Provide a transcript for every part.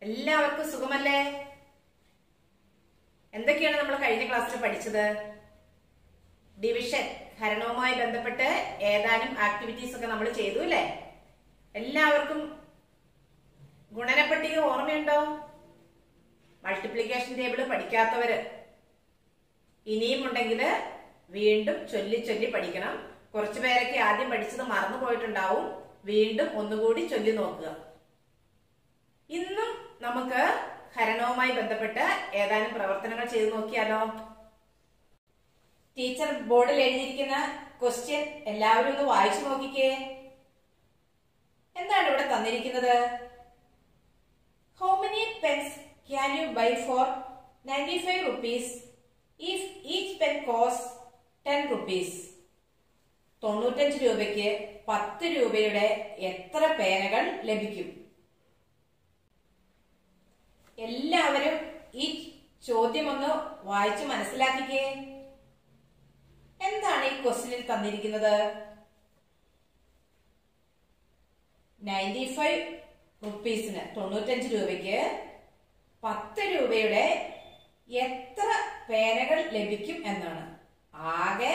എല്ലാവർക്കും സുഖമല്ലേ എന്തൊക്കെയാണ് നമ്മൾ കഴിഞ്ഞ ക്ലാസ്സിൽ പഠിച്ചത് ഡിവിഷൻ ഹരണവുമായി ബന്ധപ്പെട്ട് ഏതാനും ആക്ടിവിറ്റീസ് ഒക്കെ നമ്മൾ ചെയ്തു അല്ലേ എല്ലാവർക്കും ഗുണനപ്പട്ടിക ഓർമ്മയുണ്ടോ മൾട്ടിപ്ലിക്കേഷൻ ടേബിൾ പഠിക്കാത്തവര് ഇനിയും ഉണ്ടെങ്കിൽ വീണ്ടും ചൊല്ലി ചൊല്ലി പഠിക്കണം കുറച്ചു പേരൊക്കെ ആദ്യം പഠിച്ചത് മറന്നു പോയിട്ടുണ്ടാവും വീണ്ടും ഒന്നുകൂടി ചൊല്ലി നോക്കുക ഇന്നും നമുക്ക് ഹരണവുമായി ബന്ധപ്പെട്ട് ഏതാനും പ്രവർത്തനങ്ങൾ ചെയ്തു നോക്കിയാലോ ടീച്ചർ ബോർഡിൽ എഴുതിയിരിക്കുന്ന ക്വസ്റ്റ്യൻ എല്ലാവരും ഒന്ന് വായിച്ചു നോക്കിക്കേ എന്താണ് ഇവിടെ തന്നിരിക്കുന്നത് how many pens can you buy for ninety five rupees if each pen costs ten rupees തൊണ്ണൂറ്റഞ്ച് രൂപയ്ക്ക് പത്ത് രൂപയുടെ എത്ര പേനകൾ ലഭിക്കും എല്ലാവരും ഈ ചോദ്യം ഒന്ന് വായിച്ച് മനസ്സിലാക്കിക്കേ എന്താണ് ഈ ക്വസ്റ്റിനിൽ തന്നിരിക്കുന്നത് നയൻറ്റി ഫൈവ് റുപ്പീസിന് തൊണ്ണൂറ്റഞ്ച് രൂപയ്ക്ക് പത്ത് രൂപയുടെ എത്ര പേനകൾ ലഭിക്കും എന്നാണ് ആകെ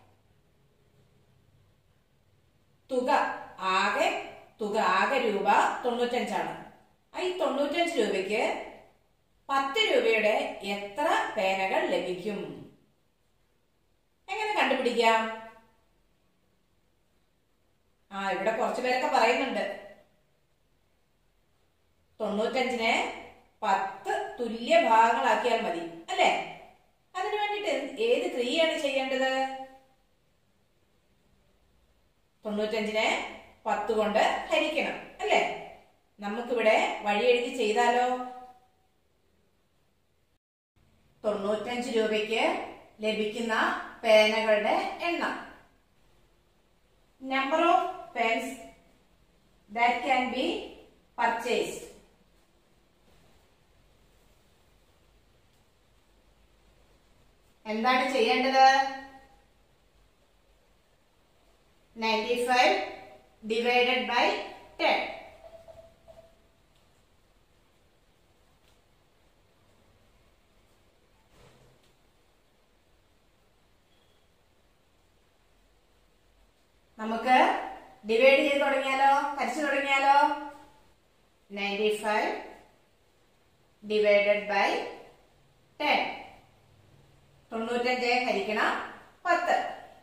തുക ആകെ തുക ആകെ രൂപ തൊണ്ണൂറ്റഞ്ചാണ് ആ ഈ തൊണ്ണൂറ്റഞ്ച് രൂപയ്ക്ക് പത്ത് രൂപയുടെ എത്ര പേനകൾ ലഭിക്കും എങ്ങനെ കണ്ടുപിടിക്കാം ആ ഇവിടെ കുറച്ചു പേരൊക്കെ പറയുന്നുണ്ട് തൊണ്ണൂറ്റഞ്ചിനെ പത്ത് തുല്യ ഭാഗങ്ങളാക്കിയാൽ മതി അല്ലേ അതിനു വേണ്ടിട്ട് എന്ത്- ഏത് ക്രിയയാണ് ചെയ്യേണ്ടത് തൊണ്ണൂറ്റഞ്ചിനെ പത്ത് കൊണ്ട് ഹരിക്കണം അല്ലേ നമുക്കിവിടെ വഴി എഴുതി ചെയ്താലോ തൊണ്ണൂറ്റഞ്ച് രൂപയ്ക്ക് ലഭിക്കുന്ന പേനകളുടെ എണ്ണം number of pens that can be purchased എന്താണ് ചെയ്യേണ്ടത് ninety five divided by ten നമുക്ക് ഡിവൈഡ് ചെയ്ത് തുടങ്ങിയാലോ ഹരിച്ചു തുടങ്ങിയാലോ ninety five divided by ten തൊണ്ണൂറ്റഞ്ച് ഹരിക്കണം പത്ത്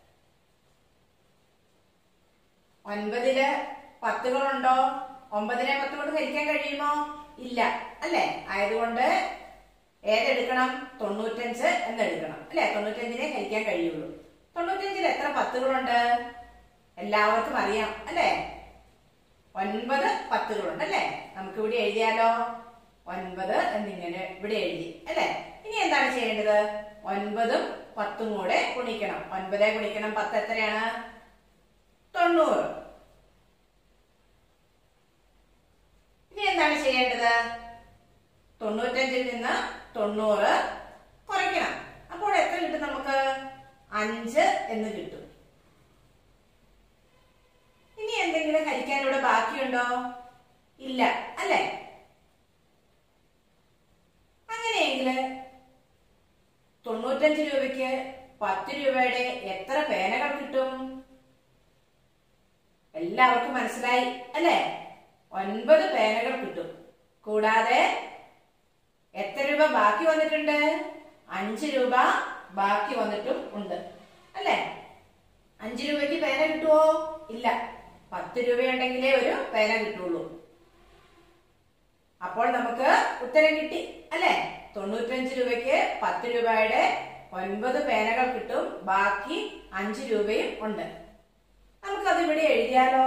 ഒൻപതില് പത്തുകളുണ്ടോ ഒമ്പതിനെ പത്ത് കൊണ്ട് ഹരിക്കാൻ കഴിയുമോ ഇല്ല അല്ലെ ആയതുകൊണ്ട് ഏതെടുക്കണം തൊണ്ണൂറ്റഞ്ച് എന്നെടുക്കണം അല്ലെ തൊണ്ണൂറ്റഞ്ചിനെ ഹരിക്കാൻ കഴിയുള്ളൂ തൊണ്ണൂറ്റഞ്ചിൽ എത്ര പത്തുകളുണ്ട് എല്ലാവർക്കും അറിയാം അല്ലെ ഒൻപത് പത്തുകളുണ്ട് അല്ലെ നമുക്ക് ഇവിടെ എഴുതിയാലോ ഒൻപത് എന്നിങ്ങനെ ഇവിടെ എഴുതി അല്ലെ ഇനി എന്താണ് ചെയ്യേണ്ടത് ഒൻപതും പത്തും കൂടെ ഗുണിക്കണം ഒൻപത് ഗുണിക്കണം പത്ത് എത്രയാണ് തൊണ്ണൂറ് ഇനി എന്താണ് ചെയ്യേണ്ടത് തൊണ്ണൂറ്റഞ്ചിൽ നിന്ന് തൊണ്ണൂറ് കുറയ്ക്കണം അപ്പോൾ എത്ര കിട്ടും നമുക്ക് അഞ്ച് എന്ന് കിട്ടും ഇനി എന്തെങ്കിലും ഹരിക്കാൻ ഇവിടെ ബാക്കിയുണ്ടോ ഇല്ല അല്ലേ അങ്ങനെയെങ്കിൽ തൊണ്ണൂറ്റഞ്ച് രൂപയ്ക്ക് പത്ത് രൂപയുടെ എത്ര പേനകൾ കിട്ടും എല്ലാവർക്കും മനസ്സിലായി അല്ലേ ഒൻപത് പേനകൾ കിട്ടും കൂടാതെ എത്ര രൂപ ബാക്കി വന്നിട്ടുണ്ട് അഞ്ച് രൂപ ബാക്കി വന്നിട്ടും ഉണ്ട് അല്ലേ അഞ്ച് രൂപയ്ക്ക് പേന കിട്ടുമോ ഇല്ല പത്ത് രൂപയുണ്ടെങ്കിലേ ഒരു പേന കിട്ടുള്ളൂ അപ്പോൾ നമുക്ക് ഉത്തരം കിട്ടി അല്ലെ തൊണ്ണൂറ്റഞ്ച് രൂപയ്ക്ക് പത്ത് രൂപയുടെ ഒൻപത് പേനകൾ കിട്ടും ബാക്കി അഞ്ച് രൂപയും ഉണ്ട് നമുക്കത് ഇവിടെ എഴുതിയാലോ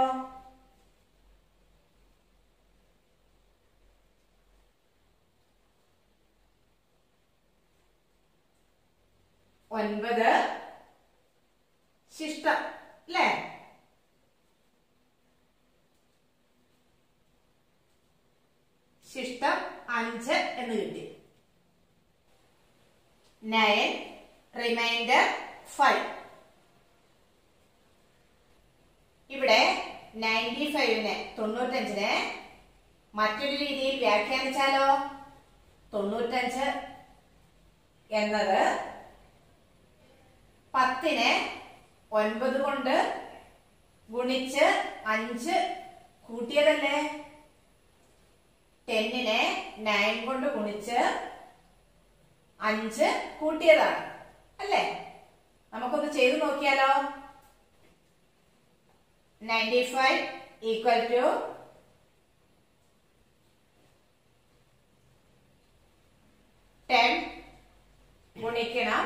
ഒൻപത് ശിഷ്ടം അല്ലേ ശിഷ്ടം അഞ്ച് എന്ന് കിട്ടി നയൻ റിമൈൻഡർ ഫൈവ് ഇവിടെ നയൻറ്റി ഫൈവിന് തൊണ്ണൂറ്റഞ്ചിന് മറ്റൊരു രീതിയിൽ വ്യാഖ്യാനിച്ചാലോ തൊണ്ണൂറ്റഞ്ച് എന്നത് പത്തിനെ ഒൻപത് കൊണ്ട് ഗുണിച്ച് അഞ്ച് കൂട്ടിയതല്ലേ ടെന്നിനെ നയൻ കൊണ്ട് ഗുണിച്ച് അഞ്ച് കൂട്ടിയതാണ് അല്ലേ നമുക്കൊന്ന് ചെയ്തു നോക്കിയാലോ ninety five equal to ten ഗുണിക്കണം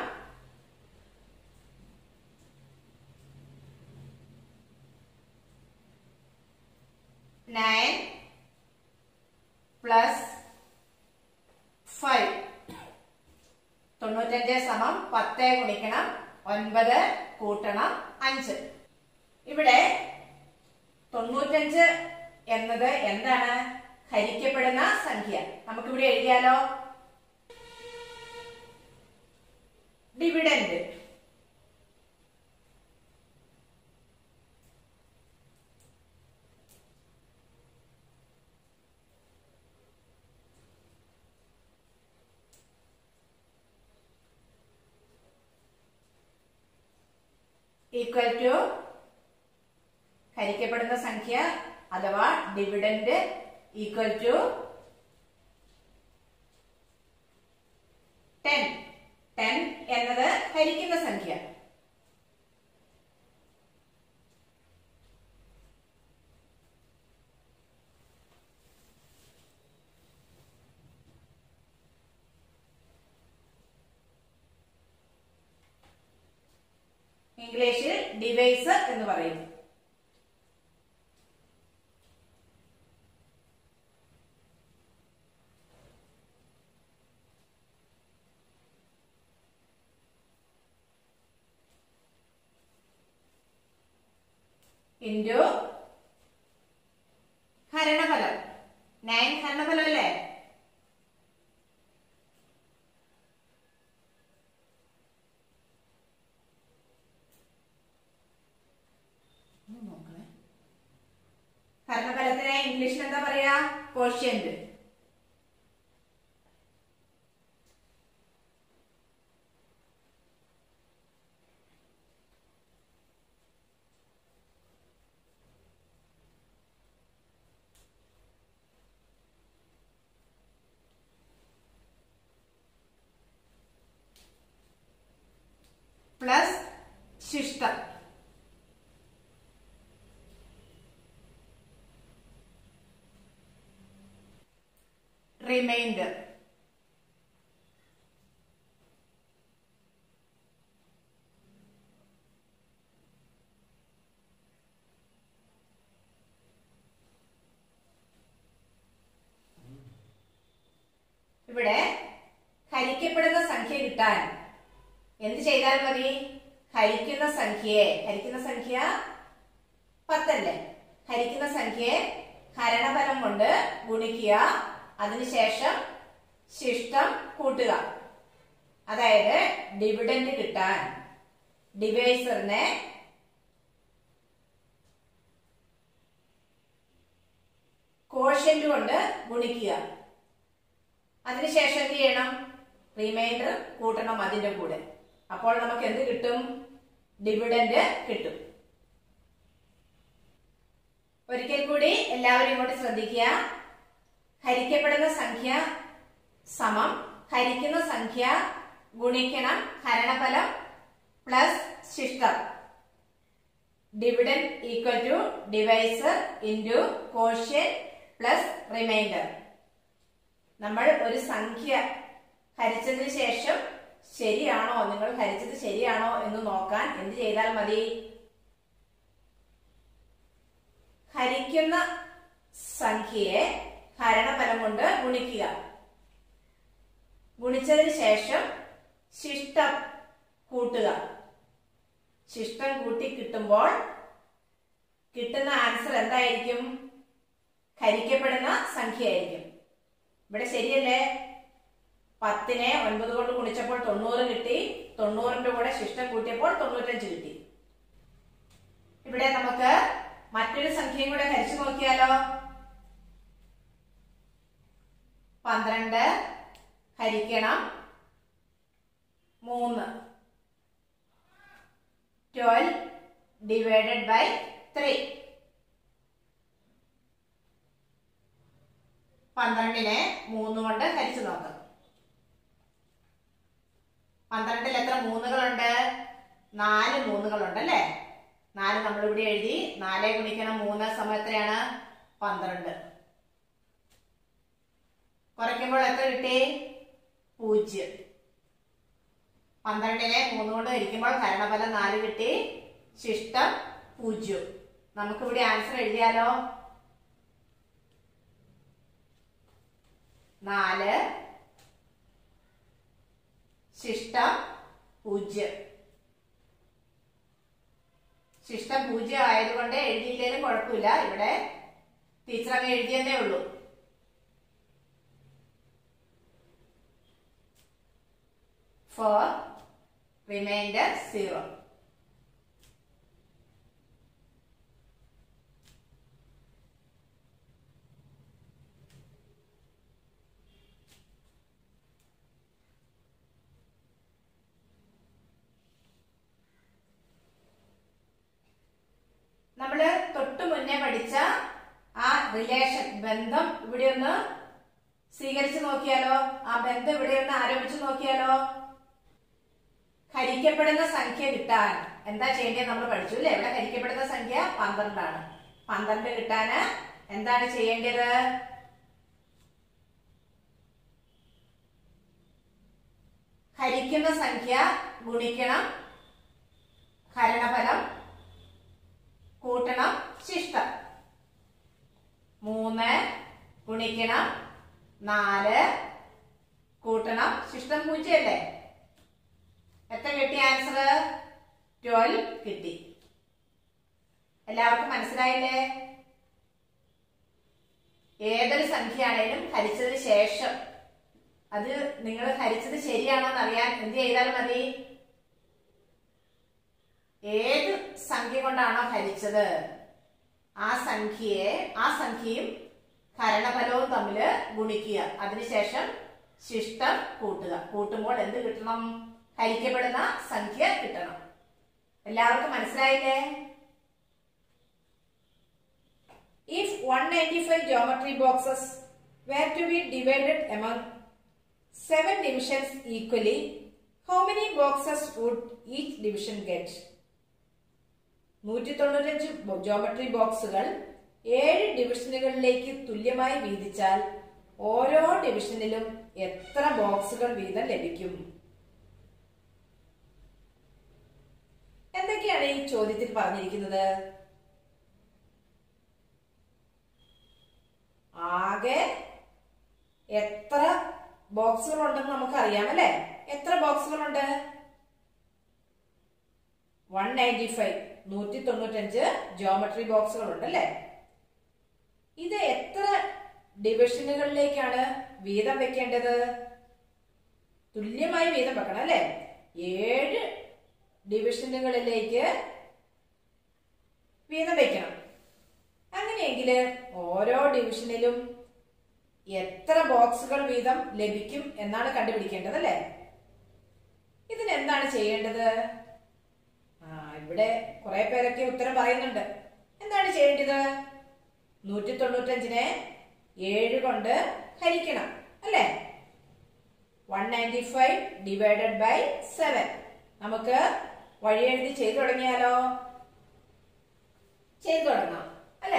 നയൻ പ്ലസ് ഫൈവ് തൊണ്ണൂറ്റഞ്ച് സമം പത്ത് ഗുണിക്കണം ഒൻപത് കൂട്ടണം അഞ്ച് ഇവിടെ തൊണ്ണൂറ്റഞ്ച് എന്നത് എന്താണ് ഹരിക്കപ്പെടുന്ന സംഖ്യ നമുക്കിവിടെ എഴുതിയാലോ ഡിവിഡൻഡ് ഈക്വൽ ടു ഹരിക്കപ്പെടുന്ന സംഖ്യ അഥവാ dividend equal to ten ten എന്നത് ഹരിക്കുന്ന സംഖ്യ ഇംഗ്ലീഷിൽ ഡിവൈസ് എന്ന് പറയുന്നു ഇൻറ്റു ഹരണഫലം നയൻ ഹരണഫലം അല്ലേ ഹരണഫലത്തിനെ ഇംഗ്ലീഷിൽ എന്താ പറയാ കോഷ്യന്റ് പ്ലസ് ശിഷ്ടം റിമൈൻഡർ ഇവിടെ ഹരിക്കപ്പെടുന്ന സംഖ്യ കിട്ടാൻ എന്ത് ചെയ്താൽ മതി ഹരിക്കുന്ന സംഖ്യയെ ഹരിക്കുന്ന സംഖ്യ പത്തല്ലേ ഹരിക്കുന്ന സംഖ്യയെ ഹരണഫലം കൊണ്ട് ഗുണിക്കുക അതിനുശേഷം ശിഷ്ടം കൂട്ടുക അതായത് ഡിവിഡൻഡ് കിട്ടാൻ ഡിവൈസറിനെ കോഷ്യന്റ് കൊണ്ട് ഗുണിക്കുക അതിനുശേഷം എന്ത് ചെയ്യണം റിമൈൻഡർ കൂട്ടണം അതിന്റെ കൂടെ അപ്പോൾ നമുക്ക് എന്ത് കിട്ടും ഡിവിഡൻഡ് കിട്ടും ഒരിക്കൽ കൂടി എല്ലാവരും ഇങ്ങോട്ട് ശ്രദ്ധിക്കുക ഹരിക്കപ്പെടുന്ന സംഖ്യ സമം ഹരിക്കുന്ന സംഖ്യ ഗുണിക്കണം ഹരണഫലം പ്ലസ് ശിഷ്ടം dividend equal to divisor into quotient plus remainder നമ്മൾ ഒരു സംഖ്യ ഹരിച്ചതിന് ശേഷം ശരിയാണോ നിങ്ങൾ ഹരിച്ചത് ശരിയാണോ എന്ന് നോക്കാൻ എന്ത് ചെയ്താൽ മതി ഹരിക്കുന്ന സംഖ്യയെ ഹരണഫലം കൊണ്ട് ഗുണിക്കുക ഗുണിച്ചതിന് ശേഷം ശിഷ്ടം കൂട്ടുക ശിഷ്ടം കൂട്ടി കിട്ടുമ്പോൾ കിട്ടുന്ന ആൻസർ എന്തായിരിക്കും ഹരിക്കപ്പെടുന്ന സംഖ്യയായിരിക്കും ഇവിടെ ശരിയല്ലേ പത്തിനെ ഒൻപത് കൊണ്ട് ഗുണിച്ചപ്പോൾ തൊണ്ണൂറ് കിട്ടി തൊണ്ണൂറിന്റെ കൂടെ ശിഷ്ടം കൂട്ടിയപ്പോൾ തൊണ്ണൂറ്റഞ്ച് കിട്ടി ഇവിടെ നമുക്ക് മറ്റൊരു സംഖ്യയും കൂടെ ഹരിച്ചു നോക്കിയാലോ പന്ത്രണ്ട് ഹരിക്കണം മൂന്ന് ട്വൽവ് ഡിവൈഡഡ് ബൈ ത്രീ പന്ത്രണ്ടിനെ മൂന്ന് കൊണ്ട് ഹരിച്ചു നോക്കാം പന്ത്രണ്ടിൽ എത്ര മൂന്നുകളുണ്ട് നാല് മൂന്നുകളുണ്ട് അല്ലേ നാല് നമ്മൾ ഇവിടെ എഴുതി നാലേ ഗുണിക്കണം മൂന്ന് സമയം എത്രയാണ് പന്ത്രണ്ട് കുറയ്ക്കുമ്പോൾ എത്ര കിട്ടി പൂജ്യം പന്ത്രണ്ടിനെ മൂന്ന് കൊണ്ട് ഹരിക്കുമ്പോൾ ഹരണഫലം നാല് കിട്ടി ശിഷ്ടം പൂജ്യം നമുക്കിവിടെ ആൻസർ എഴുതിയാലോ നാല് ശിഷ്ടം പൂജ്യം ശിഷ്ടം പൂജ്യം ആയതുകൊണ്ട് എഴുതിയില്ലേലും കുഴപ്പമില്ല ഇവിടെ ടീച്ചർ അങ്ങ് എഴുതിയെന്നേ ഉള്ളൂ ഫോർ റിമൈൻഡർ സീറോ നമ്മള് തൊട്ടു മുന്നേ പഠിച്ച ആ റിലേഷൻ ബന്ധം ഇവിടെ ഒന്ന് സ്വീകരിച്ചു നോക്കിയാലോ ആ ബന്ധം ഇവിടെ ഒന്ന് ആരോപിച്ചു നോക്കിയാലോ ഹരിക്കപ്പെടുന്ന സംഖ്യ കിട്ടാൻ എന്താ ചെയ്യേണ്ടത് നമ്മൾ പഠിച്ചു അല്ലേ ഇവിടെ ഹരിക്കപ്പെടുന്ന സംഖ്യ പന്ത്രണ്ടാണ് പന്ത്രണ്ട് കിട്ടാന് എന്താണ് ചെയ്യേണ്ടത് ഹരിക്കുന്ന സംഖ്യ ഗുണിക്കണം ഹരണഫലം കൂട്ടണം ശിഷ്ടം മൂന്ന് ഗുണിക്കണം നാല് കൂട്ടണം ശിഷ്ടം പൂജ്യല്ലേ എത്ര കിട്ടി ആൻസർ ട്വൽവ് കിട്ടി എല്ലാവർക്കും മനസ്സിലായില്ലേ ഏതൊരു സംഖ്യയാണേലും ഹരിച്ചതിന് ശേഷം അത് നിങ്ങൾ ഹരിച്ചത് ശരിയാണോ എന്ന് അറിയാൻ എന്ത് ചെയ്താൽ മതി ഏത് സംഖ്യ കൊണ്ടാണോ ഹരിച്ചത് ആ സംഖ്യയെ ആ സംഖ്യയും ഹരണഫലവും തമ്മിൽ ഗുണിക്കുക അതിനുശേഷം ശിഷ്ടം കൂട്ടുക കൂട്ടുമ്പോൾ എന്ത് കിട്ടണം ഹരിക്കപ്പെടുന്ന സംഖ്യ കിട്ടണം എല്ലാവർക്കും മനസ്സിലായില്ലേ If 195 geometry boxes were to be divided among seven divisions equally, how many boxes would each division get? നൂറ്റി തൊണ്ണൂറ്റഞ്ച് ജോമെട്രി ബോക്സുകൾ ഏഴ് ഡിവിഷനുകളിലേക്ക് തുല്യമായി വീതിച്ചാൽ ഓരോ ഡിവിഷനിലും എത്ര ബോക്സുകൾ വീതം ലഭിക്കും എന്തൊക്കെയാണ് ഈ ചോദ്യത്തിൽ പറഞ്ഞിരിക്കുന്നത് ആകെ എത്ര ബോക്സുകൾ ഉണ്ടെന്ന് നമുക്ക് അറിയാം അല്ലെ എത്ര ബോക്സുകളുണ്ട് വൺ നയൻറ്റി ഫൈവ് നൂറ്റി തൊണ്ണൂറ്റഞ്ച് ജോമെട്രി ബോക്സുകൾ ഉണ്ട് അല്ലെ ഇത് എത്ര ഡിവിഷനുകളിലേക്കാണ് വീതം വെക്കേണ്ടത് തുല്യമായി വീതം വെക്കണം അല്ലെ ഏഴ് ഡിവിഷനുകളിലേക്ക് വീതം വെക്കണം അങ്ങനെയെങ്കിൽ ഓരോ ഡിവിഷനിലും എത്ര ബോക്സുകൾ വീതം ലഭിക്കും എന്നാണ് കണ്ടുപിടിക്കേണ്ടത് അല്ലേ ഇതിന് എന്താണ് ചെയ്യേണ്ടത് ആ ഇവിടെ കുറെ പേരൊക്കെ ഉത്തരം പറയുന്നുണ്ട് എന്താണ് ചെയ്യേണ്ടത് നൂറ്റി തൊണ്ണൂറ്റഞ്ചിനെ ഏഴ് കൊണ്ട് ഹരിക്കണം അല്ലേ one ninety five divided by seven നമുക്ക് വഴി എഴുതി ചെയ്തു തുടങ്ങിയാലോ ചെയ്തു തുടങ്ങാം അല്ലേ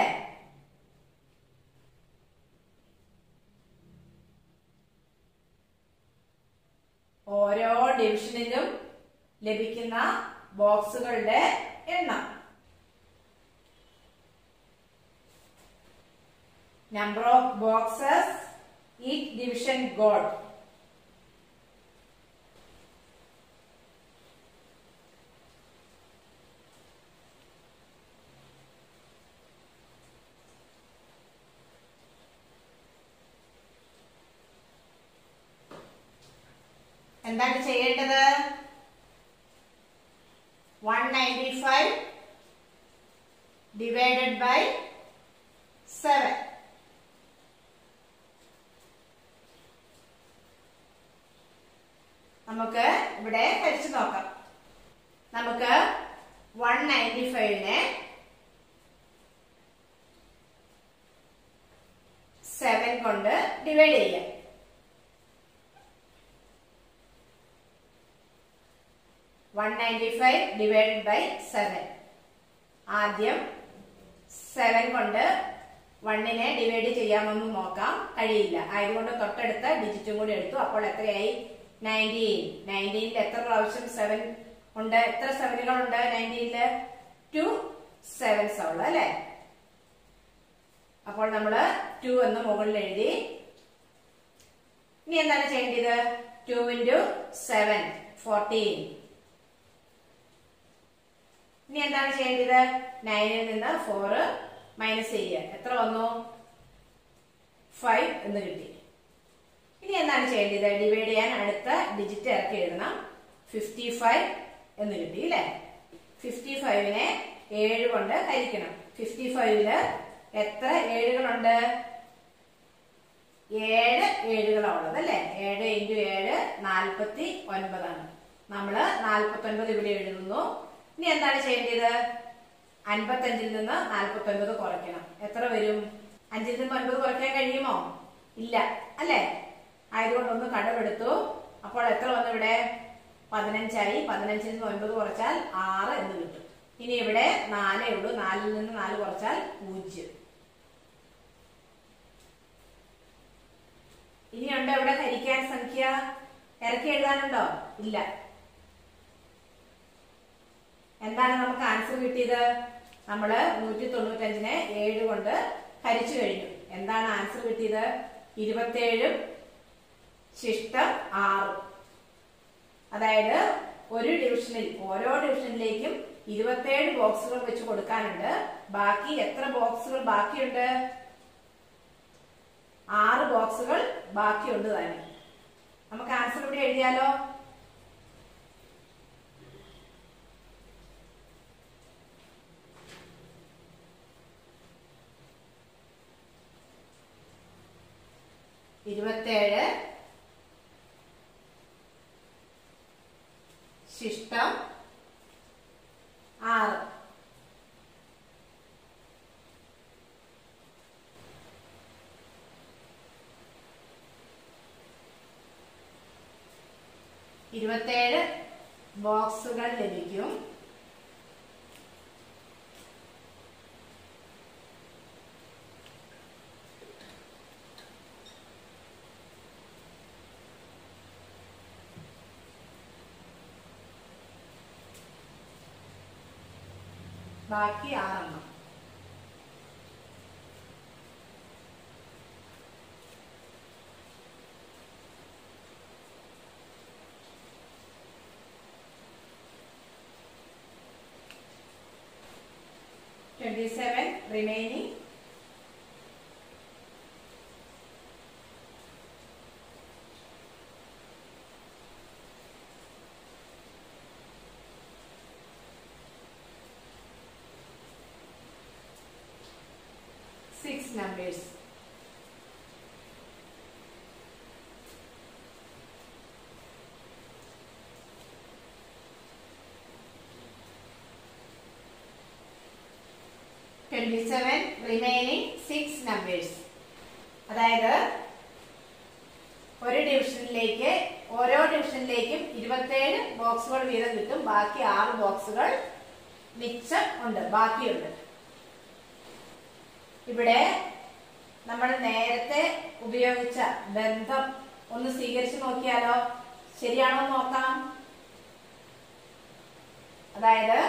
ഓരോ ഡിവിഷനിലും ലഭിക്കുന്ന ബോക്സുകളുടെ എണ്ണം number of boxes each division got എന്താണ് ചെയ്യേണ്ടത് one ninety five divided by seven നമുക്ക് ഇവിടെ ഹരിച്ചു നോക്കാം നമുക്ക് വൺ നയൻറ്റി ഫൈവിനെ സെവൻ കൊണ്ട് ഡിവൈഡ് ചെയ്യാം one ninety five divided by seven ആദ്യം സെവൻ കൊണ്ട് വണ്ണിനെ ഡിവൈഡ് ചെയ്യാമെന്ന് നോക്കാം കഴിയില്ല ആയതുകൊണ്ട് തൊട്ടടുത്ത ഡിജിറ്റും കൂടി എടുത്തു അപ്പോൾ എത്രയായി നയൻറ്റീൻ നയൻറ്റീനിൽ എത്ര പ്രാവശ്യം സെവൻ ഉണ്ട് എത്ര സെവനുകൾ ഉണ്ട് നയൻറ്റീനില് ടു സെവൻസ് ഉള്ളു അല്ലെ അപ്പോൾ നമ്മള് ടു എന്ന് മുകളിൽ എഴുതി ഇനി എന്താണ് ചെയ്യേണ്ടത് ടു ഇൻറ്റു സെവൻ ഫോർട്ടീൻ ഇനി എന്താണ് ചെയ്യേണ്ടത് നയനിൽ നിന്ന് ഫോർ മൈനസ് ചെയ്യുക എത്ര വന്നു ഫൈവ് എന്ന് കിട്ടി ഇനി എന്താണ് ചെയ്യേണ്ടത് ഡിവൈഡ് ചെയ്യാൻ അടുത്ത ഡിജിറ്റ് ഇറക്കി എഴുതണം ഫിഫ്റ്റി ഫൈവ് എന്ന് കിട്ടി അല്ലെ ഫിഫ്റ്റി ഫൈവിനെ ഏഴ് കൊണ്ട് ഹരിക്കണം ഫിഫ്റ്റി ഫൈവില് എത്ര ഏഴുകളുണ്ട് ഏഴ് ഏഴുകളാണ് ഉള്ളത് അല്ലെ ഏഴ് ഇൻറ്റു ഏഴ് നാൽപ്പത്തി ഒൻപതാണ് നമ്മള് നാൽപ്പത്തി ഒൻപത് ഇവിടെ എഴുതുന്നു ഇനി എന്താണ് ചെയ്യേണ്ടത് അൻപത്തഞ്ചിൽ നിന്ന് നാൽപ്പത്തി ഒൻപത് കുറയ്ക്കണം എത്ര വരും അഞ്ചിൽ നിന്ന് ഒൻപത് കുറയ്ക്കാൻ കഴിയുമോ ഇല്ല അല്ലേ ആയതുകൊണ്ട് ഒന്ന് കടമെടുത്തു അപ്പോൾ എത്ര വന്നു ഇവിടെ പതിനഞ്ചായി പതിനഞ്ചിൽ നിന്ന് ഒൻപത് കുറച്ചാൽ ആറ് എന്ന് കിട്ടും ഇനി ഇവിടെ നാലേ ഉള്ളൂ നാലിൽ നിന്ന് നാല് കുറച്ചാൽ പൂജ്യം ഇനിയുണ്ടോ ഇവിടെ ഹരിക്കാൻ സംഖ്യ ഇറക്കി എഴുതാനുണ്ടോ ഇല്ല എന്താണ് നമുക്ക് ആൻസർ കിട്ടിയത് നമ്മള് നൂറ്റി തൊണ്ണൂറ്റഞ്ചിനെ ഏഴ് കൊണ്ട് ഹരിച്ചു കഴിഞ്ഞു എന്താണ് ആൻസർ കിട്ടിയത് ഇരുപത്തേഴും ശിഷ്ടം ആറും അതായത് ഒരു ഡിവിഷനിൽ ഓരോ ഡിവിഷനിലേക്കും ഇരുപത്തേഴ് ബോക്സുകൾ വെച്ച് കൊടുക്കാനുണ്ട് ബാക്കി എത്ര ബോക്സുകൾ ബാക്കിയുണ്ട് ആറ് ബോക്സുകൾ ബാക്കിയുണ്ട് തന്നെ നമുക്ക് ആൻസർ ഇവിടെ എഴുതിയാലോ ഇരുപത്തേഴ് ശിഷ്ടം ആറ് ഇരുപത്തേഴ് ബോക്സുകൾ ലഭിക്കും ബാക്കി ആറെണ്ണം twenty seven remaining six numbers. Twenty seven remaining six numbers അതായത് ഒരു ഡിവിഷനിലേക്ക് ഓരോ ഡിവിഷനിലേക്കും ഇരുപത്തേഴ് ബോക്സുകൾ വീതം കിട്ടും ബാക്കി ആറ് ബോക്സുകൾ മിച്ചം ഉണ്ട് ബാക്കിയുണ്ട് ഇവിടെ നമ്മൾ നേരത്തെ ഉപയോഗിച്ച ബന്ധം ഒന്ന് സ്വീകരിച്ചു നോക്കിയാലോ ശരിയാണോ എന്ന് നോക്കാം അതായത്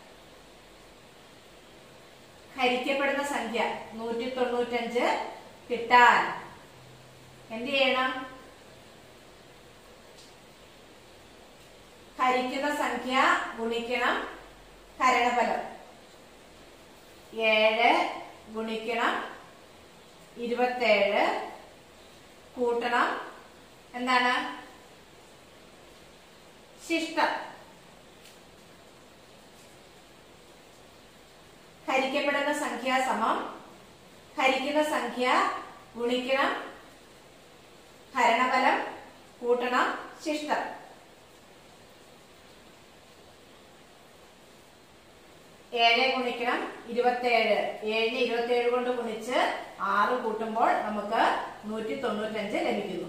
ഹരിക്കപ്പെടുന്ന സംഖ്യ നൂറ്റി തൊണ്ണൂറ്റഞ്ച് കിട്ടാൻ എന്ത് ചെയ്യണം ഹരിക്കുന്ന സംഖ്യ ഗുണിക്കണം ഹരണഫലം ഏഴ് ഗുണിക്കണം ഇരുപത്തേഴ് കൂട്ടണം എന്താണ് ശിഷ്ടം ഹരിക്കപ്പെടുന്ന സംഖ്യ സമം ഹരിക്കുന്ന സംഖ്യ ഗുണിക്കണം ഹരണഫലം കൂട്ടണം ശിഷ്ടം ഏഴ് ഗുണിക്കണം ഇരുപത്തേഴ് ഏഴിന് ഇരുപത്തേഴ് കൊണ്ട് ഗുണിച്ച് ആറ് കൂട്ടുമ്പോൾ നമുക്ക് നൂറ്റി തൊണ്ണൂറ്റഞ്ച് ലഭിക്കുന്നു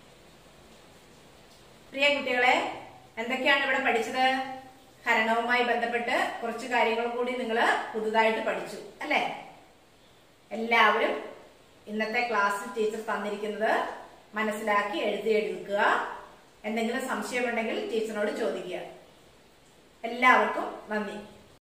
പ്രിയ കുട്ടികളെ എന്തൊക്കെയാണ് ഇവിടെ പഠിച്ചത് ഹരണവുമായി ബന്ധപ്പെട്ട് കുറച്ച് കാര്യങ്ങളും കൂടി നിങ്ങൾ പുതുതായിട്ട് പഠിച്ചു അല്ലേ എല്ലാവരും ഇന്നത്തെ ക്ലാസ് ടീച്ചർ തന്നിരിക്കുന്നത് മനസ്സിലാക്കി എഴുതി എടുക്കുക എന്തെങ്കിലും സംശയമുണ്ടെങ്കിൽ ടീച്ചറിനോട് ചോദിക്കുക എല്ലാവർക്കും നന്ദി